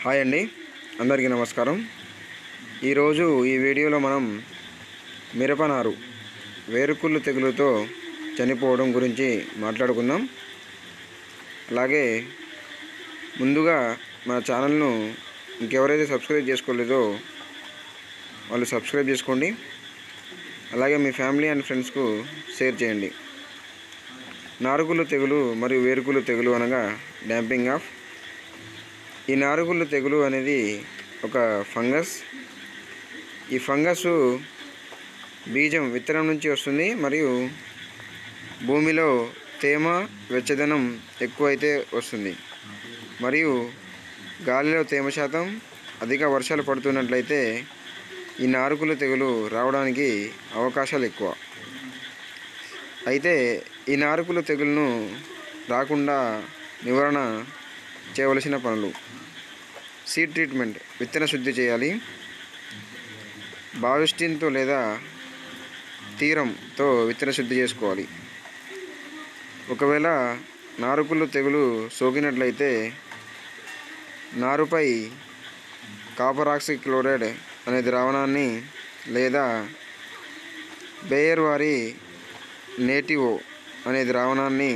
hi అండి అందరికీ నమస్కారం ఈరోజు ఈ వీడియోలో మనం మిరపనారు వేరుకుళ్ళు తెగులుతో చనిపోవడం గురించి మాట్లాడుకుందాం అలాగే ముందుగా మన ఛానల్ను ఇంకెవరైతే సబ్స్క్రైబ్ చేసుకోలేదో వాళ్ళు సబ్స్క్రైబ్ చేసుకోండి అలాగే మీ ఫ్యామిలీ అండ్ ఫ్రెండ్స్కు షేర్ చేయండి నారుగులు తెగులు మరియు వేరుకులు తెగులు అనగా డ్యాంపింగ్ ఆఫ్ ఈ నారుగుళ్ళు తెగులు అనేది ఒక ఫంగస్ ఈ ఫంగస్ బీజం విత్తనం నుంచి వస్తుంది మరియు భూమిలో తేమ వెచ్చదనం ఎక్కువైతే వస్తుంది మరియు గాలిలో తేమ శాతం అధిక వర్షాలు పడుతున్నట్లయితే ఈ నారుకులు తెగులు రావడానికి అవకాశాలు ఎక్కువ అయితే ఈ నారుకులు తెగులను రాకుండా నివారణ చేయవలసిన పనులు సీడ్ ట్రీట్మెంట్ విత్తన శుద్ధి చేయాలి బావిస్టిన్తో లేదా తీరంతో విత్తన శుద్ధి చేసుకోవాలి ఒకవేళ నారుకుళ్ళు తెగులు సోకినట్లయితే నారుపై కాపర్ ఆక్సీ క్లోరైడ్ అనే ద్రావణాన్ని లేదా బేయర్ వారి నేటివో అనే ద్రావణాన్ని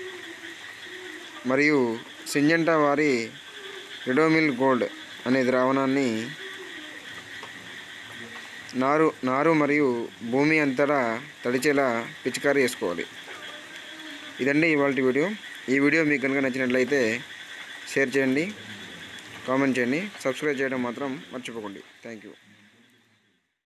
మరియు సింజంటా వారి రిడోమిల్ గోల్డ్ అనే ద్రావణాన్ని నారు నారు మరియు భూమి అంతటా తడిచేలా పిచికారీ చేసుకోవాలి ఇదండి ఇవాళ వీడియో ఈ వీడియో మీకు కనుక నచ్చినట్లయితే షేర్ చేయండి కామెంట్ చేయండి సబ్స్క్రైబ్ చేయడం మాత్రం మర్చిపోకండి థ్యాంక్ యూ